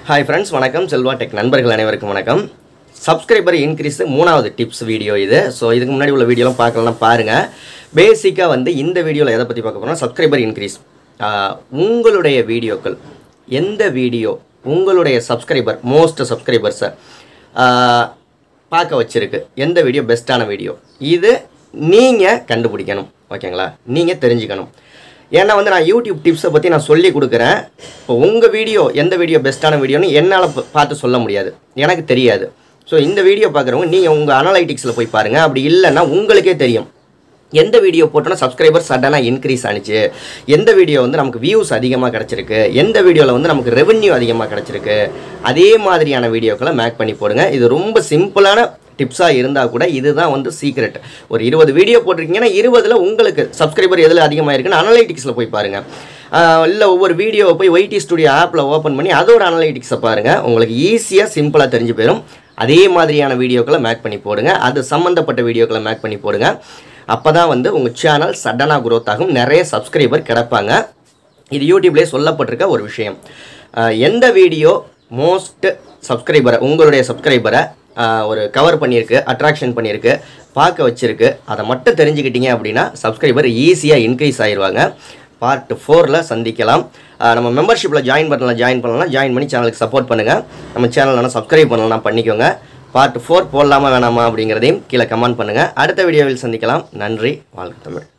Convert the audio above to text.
hi friends வணக்கம் Selva tech நண்பர்கள் அனைவருக்கும் வணக்கம் சப்ஸ்கிரைபர் இன்க்ரீஸ் மூணாவது டிப்ஸ் வீடியோ இது ஸோ இதுக்கு முன்னாடி உள்ள வீடியோலாம் பார்க்கலாம் பாருங்கள் பேசிக்காக வந்து இந்த வீடியோவில் எதை பற்றி பார்க்க போகிறோம் சப்ஸ்கிரைபர் இன்க்ரீஸ் உங்களுடைய வீடியோக்கள் எந்த வீடியோ உங்களுடைய சப்ஸ்கிரைபர் மோஸ்ட் சப்ஸ்கிரைபர்ஸை பார்க்க வச்சிருக்கு எந்த வீடியோ பெஸ்ட்டான வீடியோ இது நீங்கள் கண்டுபிடிக்கணும் ஓகேங்களா நீங்கள் தெரிஞ்சுக்கணும் ஏன்னா வந்து நான் யூடியூப் டிப்ஸை பற்றி நான் சொல்லி கொடுக்குறேன் இப்போ உங்கள் வீடியோ எந்த வீடியோ பெஸ்ட்டான வீடியோன்னு என்னால் ப- பார்த்து சொல்ல முடியாது எனக்கு தெரியாது ஸோ இந்த வீடியோ பார்க்குறவங்க நீங்கள் உங்கள் அனலைட்டிக்ஸில் போய் பாருங்கள் அப்படி இல்லைன்னா உங்களுக்கே தெரியும் எந்த வீடியோ போட்டோன்னா சப்ஸ்கிரைபர் சடனாக இன்க்ரீஸ் ஆனிச்சு எந்த வீடியோ வந்து நமக்கு வியூஸ் அதிகமாக கிடச்சிருக்கு எந்த வீடியோவில் வந்து நமக்கு ரெவென்யூ அதிகமாக கிடச்சிருக்கு அதே மாதிரியான வீடியோக்களை மேக் பண்ணி போடுங்க இது ரொம்ப சிம்பிளான டிப்ஸாக இருந்தால் கூட இதுதான் வந்து சீக்ரெட் ஒரு இருபது வீடியோ போட்டிருக்கீங்கன்னா இருபதில் உங்களுக்கு சப்ஸ்கிரைபர் எதில் அதிகமாக இருக்குன்னு அனலைட்டிக்ஸில் போய் பாருங்கள் இல்லை ஒவ்வொரு வீடியோவை போய் ஒய்டி ஸ்டுடியோ ஆப்பில் ஓப்பன் பண்ணி அதோட அனலைட்டிக்ஸை பாருங்கள் உங்களுக்கு ஈஸியாக சிம்பிளாக தெரிஞ்சு போயிடும் அதே மாதிரியான வீடியோக்களை மேக் பண்ணி போடுங்க அது சம்மந்தப்பட்ட வீடியோக்களை மேக் பண்ணி போடுங்க அப்போ தான் வந்து உங்கள் சேனல் சடனாக growth ஆகும் நிறைய சப்ஸ்கிரைபர் கிடைப்பாங்க இது யூடியூப்லேயே சொல்லப்பட்டிருக்க ஒரு விஷயம் அஹ் எந்த வீடியோ மோஸ்ட் சப்ஸ்கிரைபரை உங்களுடைய சப்ஸ்கிரைபரை ஒரு கவர் பண்ணியிருக்கு அட்ராக்ஷன் பண்ணியிருக்கு பார்க்க வச்சிருக்கு அதை மட்டும் தெரிஞ்சுக்கிட்டீங்க அப்படின்னா சப்ஸ்கிரைபர் ஈஸியாக இன்க்ரீஸ் ஆயிடுவாங்க பார்ட் ஃபோரில் சந்திக்கலாம் அஹ் நம்ம மெம்பர்ஷிப்பில் ஜாயின் பண்ணலாம் ஜாயின் பண்ணலாம் ஜாயின் பண்ணி சேனலுக்கு சப்போர்ட் பண்ணுங்கள் நம்ம சேனல் சப்ஸ்கிரைப் பண்ணலாம் பண்ணிக்கோங்க பார்ட் ஃபோர் போடலாமா வேணாமா அப்படிங்கிறதையும் கீழே கமெண்ட் பண்ணுங்கள் அடுத்த வீடியோவில் சந்திக்கலாம் நன்றி வாழ்க்கை தமிழ்